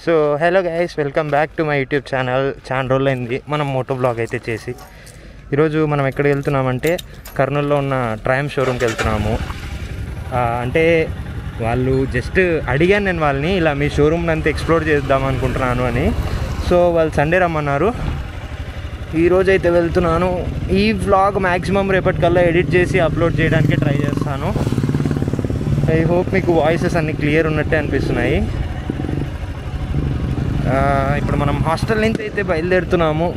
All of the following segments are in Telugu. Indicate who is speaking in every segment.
Speaker 1: So hello guys welcome back to my YouTube channel చాలా రోజులైంది మనం మోటో బ్లాగ్ అయితే చేసి ఈరోజు మనం ఎక్కడికి వెళ్తున్నామంటే కర్నూలులో ఉన్న ట్రయం షోరూమ్కి వెళ్తున్నాము ఆ, అంటే వాళ్ళు జస్ట్ అడిగాను నేను వాళ్ళని ఇలా మీ షోరూమ్ని అంతా ఎక్స్ప్లోర్ చేద్దాం అనుకుంటున్నాను అని సో వాళ్ళు సండే రమ్మన్నారు ఈరోజు అయితే వెళ్తున్నాను ఈ వ్లాగ్ మ్యాక్సిమం రేపటికల్లా ఎడిట్ చేసి అప్లోడ్ చేయడానికి ట్రై చేస్తాను ఐ హోప్ మీకు వాయిసెస్ అన్ని క్లియర్ ఉన్నట్టే అనిపిస్తున్నాయి ఆ, ఇప్పుడు మనం హాస్టల్ నుంచి అయితే బయలుదేరుతున్నాము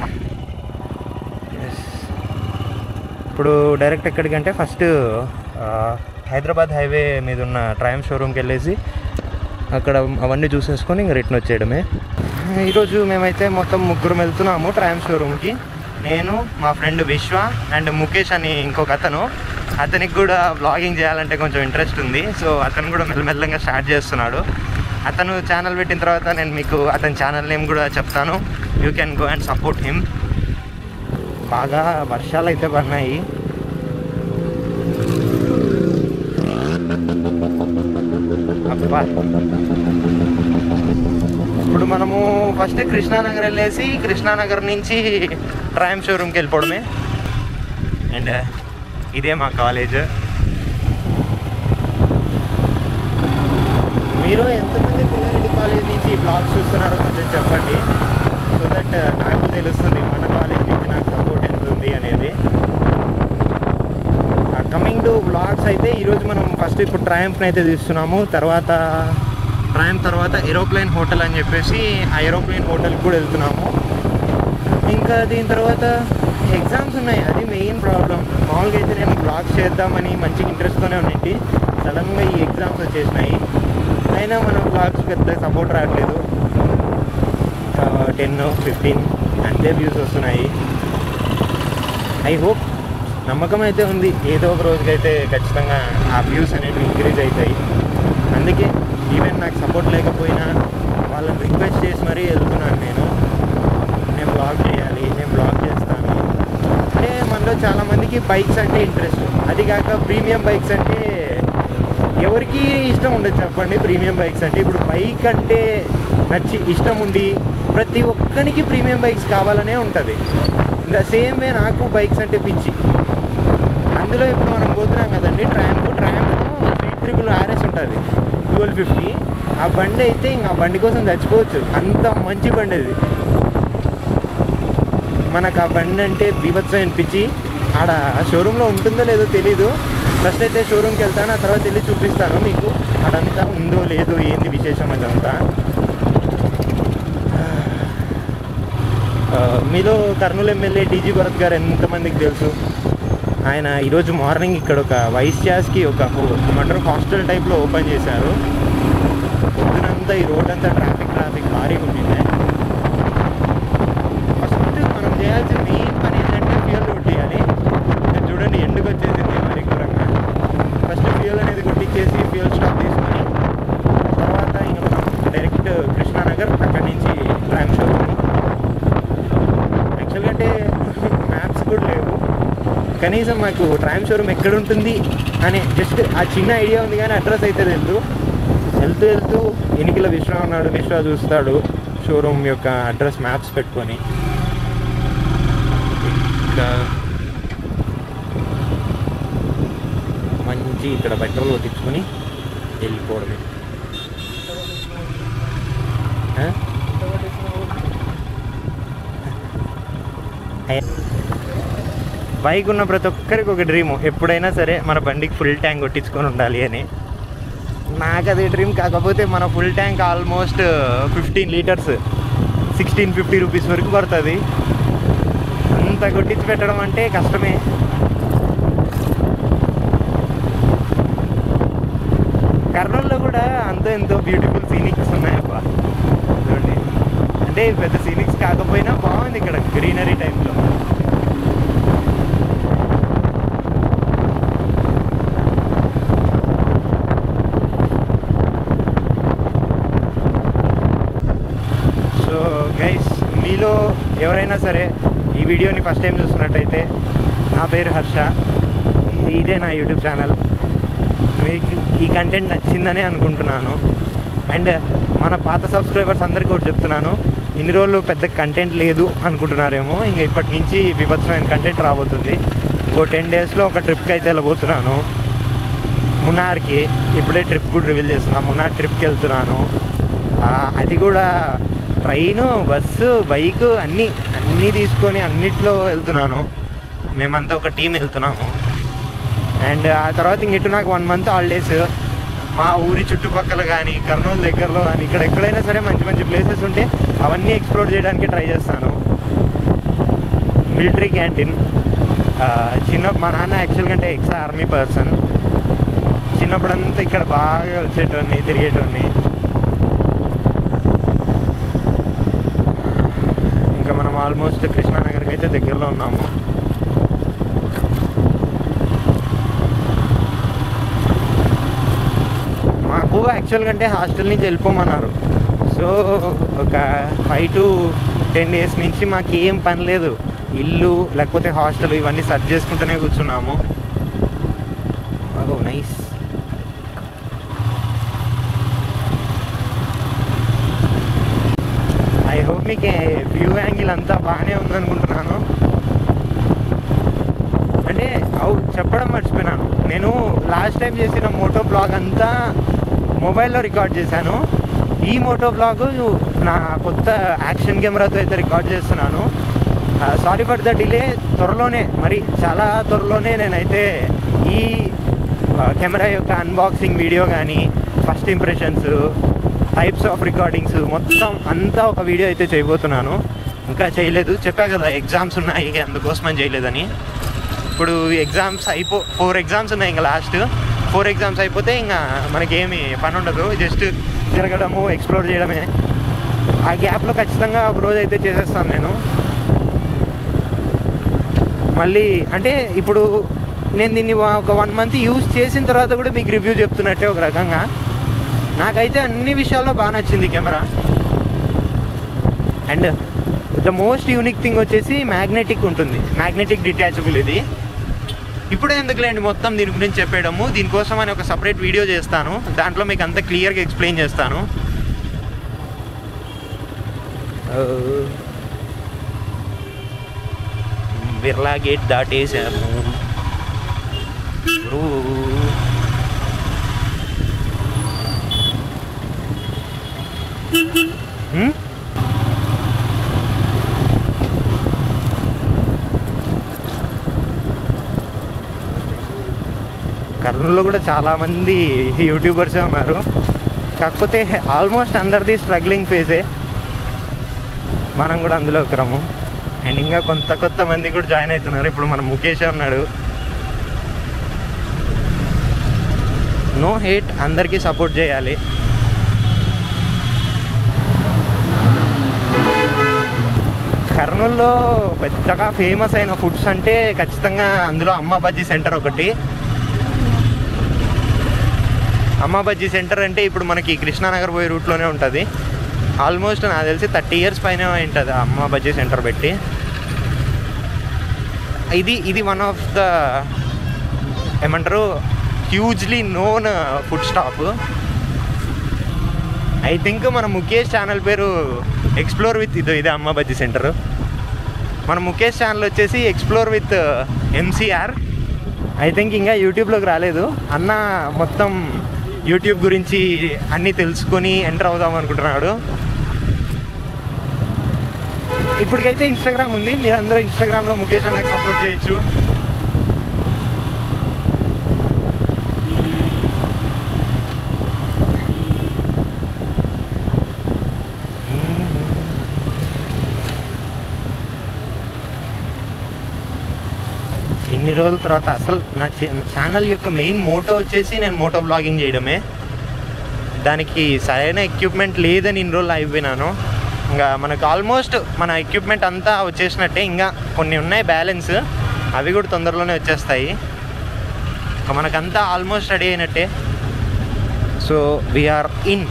Speaker 1: Yes. ఇప్పుడు డైరెక్ట్ ఎక్కడికంటే ఫస్ట్ ఆ, హైదరాబాద్ హైవే మీద ఉన్న ట్రయం షోరూమ్కి వెళ్ళేసి అక్కడ అవన్నీ చూసేసుకొని ఇంక రిటర్న్ వచ్చేయడమే ఈరోజు మేమైతే మొత్తం ముగ్గురం వెళ్తున్నాము ట్రయం షోరూమ్కి నేను మా ఫ్రెండ్ విశ్వ అండ్ ముఖేష్ అని ఇంకొక అతను అతనికి కూడా బ్లాగింగ్ చేయాలంటే కొంచెం ఇంట్రెస్ట్ ఉంది సో అతను కూడా మెల్లమెల్లగా స్టార్ట్ చేస్తున్నాడు అతను ఛానల్ పెట్టిన తర్వాత నేను మీకు అతని ఛానల్ నేమ్ కూడా చెప్తాను you can go and support him బాగా వర్షాలు అయితే పడినాయి అబ్బా ఇప్పుడు మనము ఫస్ట్ కృష్ణానగర్ వెళ్ళేసి కృష్ణానగర్ నుంచి ట్రయం షోరూమ్కి వెళ్ళిపోవడమే అండ్ ఇదే మా కాలేజ్ మీరు ఎంతమంది పుల్లారెడ్డి కాలేజ్ నుంచి బ్లాగ్స్ చూస్తున్నారో కొంచెం చెప్పండి సో దట్ నాకు తెలుస్తుంది మన కాలేజ్ నుంచి నాకు సపోర్ట్ ఎంత ఉంది అనేది కమింగ్ టు బ్లాగ్స్ అయితే ఈరోజు మనం ఫస్ట్ ఇప్పుడు ట్రయంఫ్ని అయితే తీస్తున్నాము తర్వాత ట్రయం తర్వాత ఏరోప్లేన్ హోటల్ అని చెప్పేసి ఆ ఏరోప్లేన్ హోటల్కి కూడా వెళ్తున్నాము ఇంకా దీని తర్వాత ఎగ్జామ్స్ ఉన్నాయి అది మెయిన్ ప్రాబ్లం మామూలుగా అయితే నేను బ్లాగ్స్ చేద్దామని మంచి ఇంట్రెస్ట్తోనే ఉన్నింటి సడన్గా ఈ ఎగ్జామ్స్ వచ్చేసినాయి అయినా మన బ్లాగ్స్ పెద్ద సపోర్ట్ రావట్లేదు టెన్ ఫిఫ్టీన్ అంతే వ్యూస్ వస్తున్నాయి ఐ హోప్ నమ్మకం అయితే ఉంది ఏదో ఒక రోజుకైతే ఖచ్చితంగా ఆ వ్యూస్ అనేవి ఇంక్రీజ్ అవుతాయి అందుకే ఈవెన్ నాకు సపోర్ట్ లేకపోయినా వాళ్ళని రిక్వెస్ట్ చేసి మరీ వెళ్తున్నాను నేను నేను బ్లాగ్ చేయాలి నేను బ్లాగ్ చేస్తాను అంటే మనలో చాలామందికి బైక్స్ అంటే ఇంట్రెస్ట్ అది కాక ప్రీమియం బైక్స్ అంటే ఎవరికి ఇష్టం ఉండదు చెప్పండి ప్రీమియం బైక్స్ అంటే ఇప్పుడు బైక్ అంటే నచ్చి ఇష్టం ఉండి ప్రతి ఒక్కరికి ప్రీమియం బైక్స్ కావాలనే ఉంటుంది ద సేమ్ వే నాకు బైక్స్ అంటే పిచ్చి అందులో ఇప్పుడు మనం పోతున్నాం కదండి Triumph Triumph three triple RS ఉంటుంది ట్వెల్వ్ ఫిఫ్టీ ఆ బండి అయితే ఇంకా ఆ బండి కోసం చచ్చిపోవచ్చు అంత మంచి బండి అది మనకు ఆ బండి అంటే బీభత్సం అనిపించి ఆడ షోరూంలో ఉంటుందో లేదో తెలీదు ఫస్ట్ అయితే షోరూమ్కి వెళ్తాను ఆ తర్వాత వెళ్ళి చూపిస్తాను మీకు అడంతా ఉందో లేదో ఏంది విశేషం అదంతా ఆ, మీలో కర్నూలు ఎమ్మెల్యే టీజీ భరత్ గారు ఎంతమందికి తెలుసు ఆయన ఈరోజు మార్నింగ్ ఇక్కడ ఒక వైస్ చాస్కి ఒక ఏమంటారు హాస్టల్ టైప్లో ఓపెన్ చేశారు పొద్దునంతా ఈ రోడ్ అంతా ట్రాఫిక్ ట్రాఫిక్ భారీగా ఉండింది ఫస్ట్ మనం చేయాల్సిన మెయిన్ పని ఏంటంటే ఫ్యూయల్ కొట్టియాలి ఇక్కడ చూడండి ఎండుకు వచ్చేసింది మరి ఘోరంగా ఫస్ట్ ఫ్యూయల్ అనేది కొట్టించేసి ఫ్యూయల్ స్టాప్ తీసుకొని తర్వాత ఇంకా మనం డైరెక్ట్ కృష్ణానగర్ అక్కడి నుంచి ట్రామ్ షోరూమ్ యాక్చువల్గా అంటే మ్యాప్స్ కూడా లేవు కనీసం మాకు ట్రామ్ షోరూమ్ ఎక్కడ ఉంటుంది అని జస్ట్ ఆ చిన్న ఐడియా ఉంది కానీ అడ్రస్ అయితే తెలుసు వెళ్తూ వెళ్తూ ఎన్నికల విశ్వ ఉన్నాడు విశ్వ చూస్తాడు షోరూమ్ యొక్క అడ్రస్ మ్యాప్స్ పెట్టుకొని ఇంకా మంచి ఇక్కడ పెట్రోల్ కొట్టించుకొని వెళ్ళిపోవడమే ఆ? బైక్ ఉన్న ప్రతి ఒక్కరికి ఒక డ్రీమ్ ఎప్పుడైనా సరే మన బండికి ఫుల్ ట్యాంక్ కొట్టించుకొని ఉండాలి అని నాకు అదే డ్రీమ్ కాకపోతే మన full tank almost fifteen litres sixteen fifty rupees వరకు పడుతుంది అంత కొట్టించి పెట్టడం అంటే కష్టమే కర్నూలులో కూడా అంతో ఎంతో బ్యూటిఫుల్ సీనిక్స్ ఉన్నాయబ్బా చూడండి అంటే పెద్ద సీనిక్స్ కాకపోయినా బాగుంది ఇక్కడ గ్రీనరీ టైప్లో సో గైస్ మీలో ఎవరైనా సరే ఈ వీడియోని ఫస్ట్ టైం చూస్తున్నట్టయితే నా పేరు హర్ష ఇదే నా యూట్యూబ్ ఛానల్ మీకు ఈ కంటెంట్ నచ్చిందని అనుకుంటున్నాను అండ్ మన పాత సబ్స్క్రైబర్స్ అందరికీ కూడా చెప్తున్నాను ఇన్ని రోజులు పెద్ద కంటెంట్ లేదు అనుకుంటున్నారేమో ఇంకా ఇప్పటి నుంచి విభత్సమైన కంటెంట్ రాబోతుంది ఇంకో టెన్ డేస్లో ఒక ట్రిప్కి అయితే వెళ్ళబోతున్నాను మున్నార్కి ఇప్పుడే ట్రిప్ కూడా రివీల్ చేస్తున్నాను మున్నార్ ట్రిప్కి వెళ్తున్నాను ఆ, అది కూడా ట్రైను బస్సు బైక్ అన్నీ అన్నీ తీసుకొని అన్నిట్లో వెళ్తున్నాను మేమంతా ఒక టీం వెళ్తున్నాము అండ్ ఆ తర్వాత ఇంక ఇటు నాకు వన్ మంత్ హాలిడేస్ మా ఊరి చుట్టుపక్కల కానీ కర్నూలు దగ్గరలో కానీ ఇక్కడ ఎక్కడైనా సరే మంచి మంచి ప్లేసెస్ ఉంటే అవన్నీ ఎక్స్ప్లోర్ చేయడానికి ట్రై చేస్తాను మిలిటరీ క్యాంటీన్ చిన్న మా నాన్న యాక్చువల్గా అంటే ఎక్స్ ఆర్మీ పర్సన్ చిన్నప్పుడంతా ఇక్కడ బాగా వచ్చేటోని తిరిగేటోని ఇంకా మనం ఆల్మోస్ట్ కృష్ణానగర్కి అయితే దగ్గరలో ఉన్నాము మాకు యాక్చువల్గా అంటే హాస్టల్ నుంచి వెళ్ళిపోమన్నారు సో ఒక ఫైవ్ టు టెన్ డేస్ నుంచి మాకు ఏం పని లేదు ఇల్లు లేకపోతే హాస్టల్ ఇవన్నీ సర్చ్ చేసుకుంటూనే కూర్చున్నాము నైస్ ఐ హోప్ మీకు వ్యూ యాంగిల్ అంతా బాగానే ఉందనుకుంటున్నాను అంటే అవు చెప్పడం మర్చిపోయినాను నేను లాస్ట్ టైం చేసిన మోటో బ్లాగ్ అంతా మొబైల్లో రికార్డ్ చేశాను ఈ మోటో బ్లాగ్ నా కొత్త యాక్షన్ కెమెరాతో అయితే రికార్డ్ చేస్తున్నాను సారీ ఫర్ ద డిలే త్వరలోనే మరి చాలా త్వరలోనే నేనైతే ఈ కెమెరా యొక్క అన్బాక్సింగ్ వీడియో కానీ first impressions types of recordings మొత్తం అంతా ఒక వీడియో అయితే చేయబోతున్నాను ఇంకా చేయలేదు చెప్పా కదా ఎగ్జామ్స్ ఉన్నాయి అందుకోసమని చేయలేదని ఇప్పుడు ఎగ్జామ్స్ అయిపో ఫోర్ ఎగ్జామ్స్ ఉన్నాయి ఇంకా లాస్ట్ ఫోర్ ఎగ్జామ్స్ అయిపోతే ఇంకా మనకేమి పని ఉండదు జస్ట్ తిరగడము ఎక్స్ప్లోర్ చేయడమే ఆ గ్యాప్లో ఖచ్చితంగా ఒక రోజు అయితే చేసేస్తాను నేను మళ్ళీ అంటే ఇప్పుడు నేను దీన్ని వా- ఒక వన్ మంత్ యూజ్ చేసిన తర్వాత కూడా మీకు రివ్యూ చెప్తున్నట్టే ఒక రకంగా నాకైతే అన్ని విషయాల్లో బాగా నచ్చింది camera and the most unique thing వచ్చేసి మ్యాగ్నెటిక్ ఉంటుంది మ్యాగ్నెటిక్ డిటాచబుల్ ఇది ఇప్పుడే ఎందుకులేండి మొత్తం దీని గురించి చెప్పేయడము దీనికోసం అని ఒక సపరేట్ వీడియో చేస్తాను దాంట్లో మీకు అంత క్లియర్గా ఎక్స్ప్లెయిన్ చేస్తాను బిర్లా గేట్ దాటేసాము బ్రూ. హ్మ్? కర్నూలులో కూడా చాలా మంది యూట్యూబర్సే ఉన్నారు కాకపోతే ఆల్మోస్ట్ అందరిది స్ట్రగ్లింగ్ ఫేజే మనం కూడా అందులో ఒకరము అండ్ ఇంకా కొంత కొత్త మంది కూడా జాయిన్ అవుతున్నారు ఇప్పుడు మన ముఖేష్ ఉన్నాడు నో హేట్ అందరికీ సపోర్ట్ చేయాలి కర్నూలులో పెద్దగా ఫేమస్ అయిన ఫుడ్స్ అంటే ఖచ్చితంగా అందులో అమ్మ బజ్జీ సెంటర్ ఒకటి అమ్మ బజ్జీ సెంటర్ అంటే ఇప్పుడు మనకి కృష్ణానగర్ పోయే రూట్లోనే ఉంటుంది ఆల్మోస్ట్ నాకు తెలిసి థర్టీ ఇయర్స్ పైన ఉంటుంది ఆ అమ్మ బజ్జీ సెంటర్ పెట్టి ఇది ఇది వన్ ఆఫ్ ద ఏమంటారు hugely known food stop I think మన ముఖేష్ ఛానల్ పేరు ఎక్స్ప్లోర్ విత్ ఇది ఇదే అమ్మ బజ్జీ సెంటర్ మన ముఖేష్ ఛానల్ వచ్చేసి explore with MCR I think ఇంకా యూట్యూబ్లోకి రాలేదు అన్న మొత్తం యూట్యూబ్ గురించి అన్నీ తెలుసుకొని ఎంటర్ అవుదాం అనుకుంటున్నాడు ఇప్పటికైతే ఇన్స్టాగ్రామ్ ఉంది మీరందరూ ఇన్స్టాగ్రామ్లో ముఖేష్ అన్నకి సపోర్ట్ చేయొచ్చు ఇన్ని రోజుల తర్వాత అసలు నా ఛానల్ యొక్క మెయిన్ మోటో వచ్చేసి నేను మోటో బ్లాగింగ్ చేయడమే దానికి సరైన ఎక్విప్మెంట్ లేదని ఇన్ని రోజులు అయిపోయినాను ఇంకా మనకు ఆల్మోస్ట్ మన ఎక్విప్మెంట్ అంతా వచ్చేసినట్టే ఇంకా కొన్ని ఉన్నాయి బ్యాలెన్స్ అవి కూడా తొందరలోనే వచ్చేస్తాయి ఇంకా మనకంతా ఆల్మోస్ట్ రెడీ అయినట్టే సో వీఆర్ ఇన్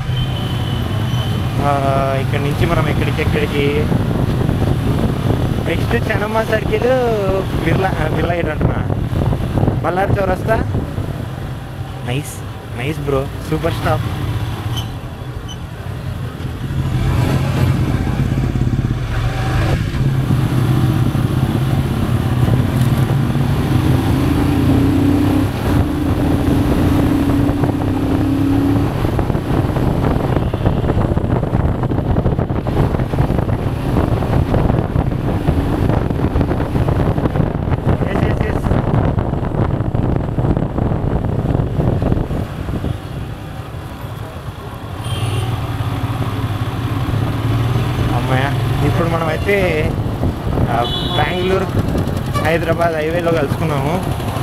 Speaker 1: ఇక్కడి నుంచి మనం ఎక్కడికి ఎక్కడికి next Chennamma circle Birla Birla gate అంటున్నా బల్లారి చౌరస్తా nice nice bro super stop yes yes yes అమ్మాయ ఇప్పుడు మనం అయితే ఆ, బెంగళూరు హైదరాబాద్ హైవేలో కలుసుకున్నాము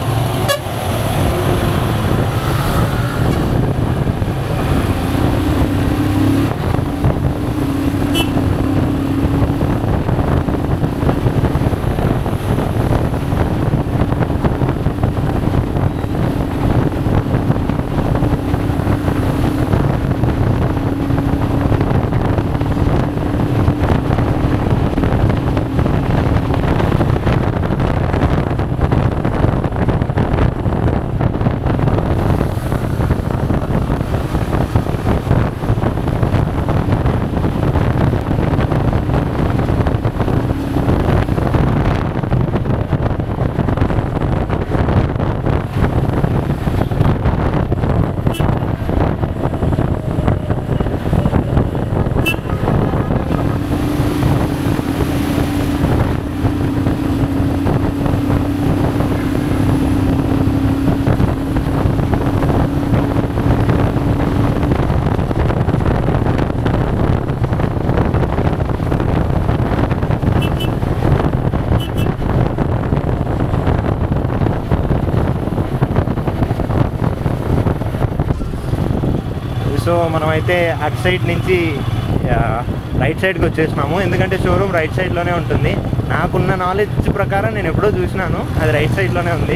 Speaker 1: సో మనమైతే అటు సైడ్ నుంచి ఆ, రైట్ సైడ్కి వచ్చేసినాము ఎందుకంటే షోరూమ్ రైట్ సైడ్లోనే ఉంటుంది నాకున్న నాలెడ్జ్ ప్రకారం నేను ఎప్పుడో చూసినాను అది రైట్ సైడ్లోనే ఉంది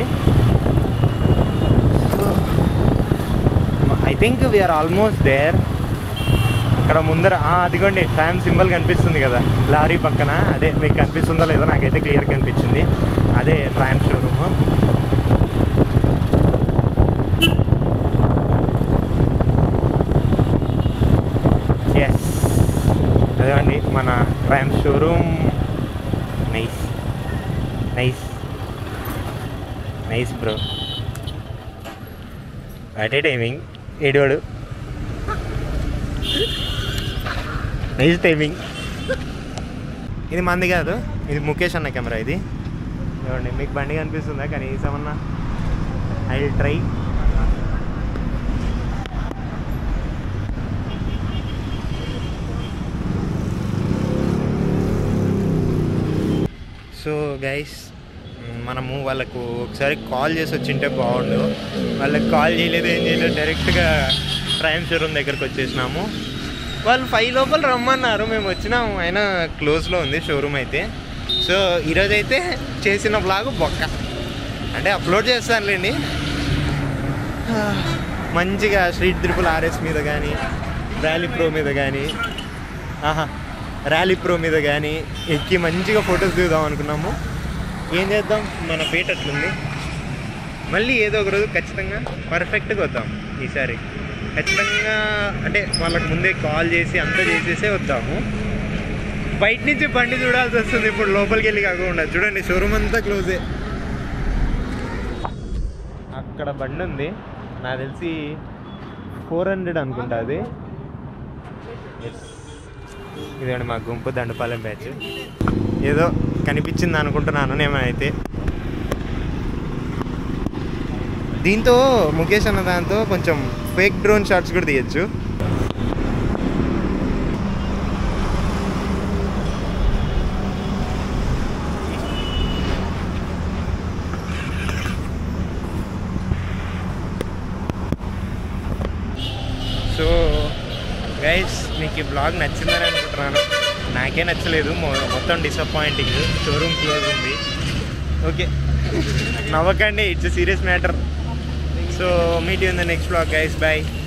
Speaker 1: I think we're almost there అక్కడ ముందర ఆ, అదిగోండి ఫ్యాన్ సింబల్ కనిపిస్తుంది కదా లారీ పక్కన అదే మీకు కనిపిస్తుందో లేదో నాకైతే క్లియర్ కనిపించింది అదే ట్రామ్ షోరూమ్ ఎస్ అదేమండి మన Triumph showroom nice nice nice bro అటే టైమింగ్ ఏడోడు నైస్ టైమింగ్ ఇది మంది కాదు ఇది ముఖేష్ అన్న కెమెరా ఇది చూడండి మీకు బండి కనిపిస్తుందా కనీసం అన్న I will try so guys మనము వాళ్ళకు ఒకసారి కాల్ చేసి వచ్చింటే బాగుండు వాళ్ళకి కాల్ చేయలేదు ఏం చేయలేదు డైరెక్ట్గా ట్రైన్ షోరూమ్ దగ్గరికి వచ్చేసినాము వాళ్ళు ఫైవ్ లోపల రమ్మన్నారు మేము వచ్చినాము అయినా క్లోజ్లో ఉంది షోరూమ్ అయితే సో ఈరోజు అయితే చేసిన బ్లాగ్ బొక్క అంటే అప్లోడ్ చేస్తానులేండి మంచిగా స్ట్రీట్ త్రిపుల్ ఆర్ఎస్ మీద కానీ ర్యాలీ ప్రో మీద కానీ ఆహా ర్యాలీ ప్రో మీద కానీ ఎక్కి మంచిగా ఫొటోస్ దిగుదాం అనుకున్నాము ఏం చేద్దాం మన పేట అట్లుంది మళ్ళీ ఏదో ఒక రోజు ఖచ్చితంగా పర్ఫెక్ట్గా వద్దాం ఈసారి ఖచ్చితంగా అంటే వాళ్ళకి ముందే కాల్ చేసి అంతా చేసేసే వద్దాము బయట నుంచి బండి చూడాల్సి వస్తుంది ఇప్పుడు లోపలికి వెళ్ళి కాకుండా చూడండి షోరూమ్ అంతా క్లోజే అక్కడ బండి ఉంది నాకు తెలిసి ఫోర్ హండ్రెడ్ అనుకుంటా అది ఎస్ ఇదండి మా గుంపు దండపాలెం బ్యాచ్ ఏదో కనిపించింది అనుకుంటున్నాను నేమైతే దీంతో ముఖేష్ అన్న దాంతో కొంచెం ఫేక్ డ్రోన్ షాట్స్ కూడా తీయచ్చు సో గైస్ మీకు ఈ బ్లాగ్ నచ్చిందని అనుకుంటున్నాను నాకే నచ్చలేదు మొ- మొత్తం డిసప్పాయింటింగ్ షోరూమ్ క్లోజ్ ఉంది ఓకే నవ్వకండి it's serious matter so meet in the next blog guys bye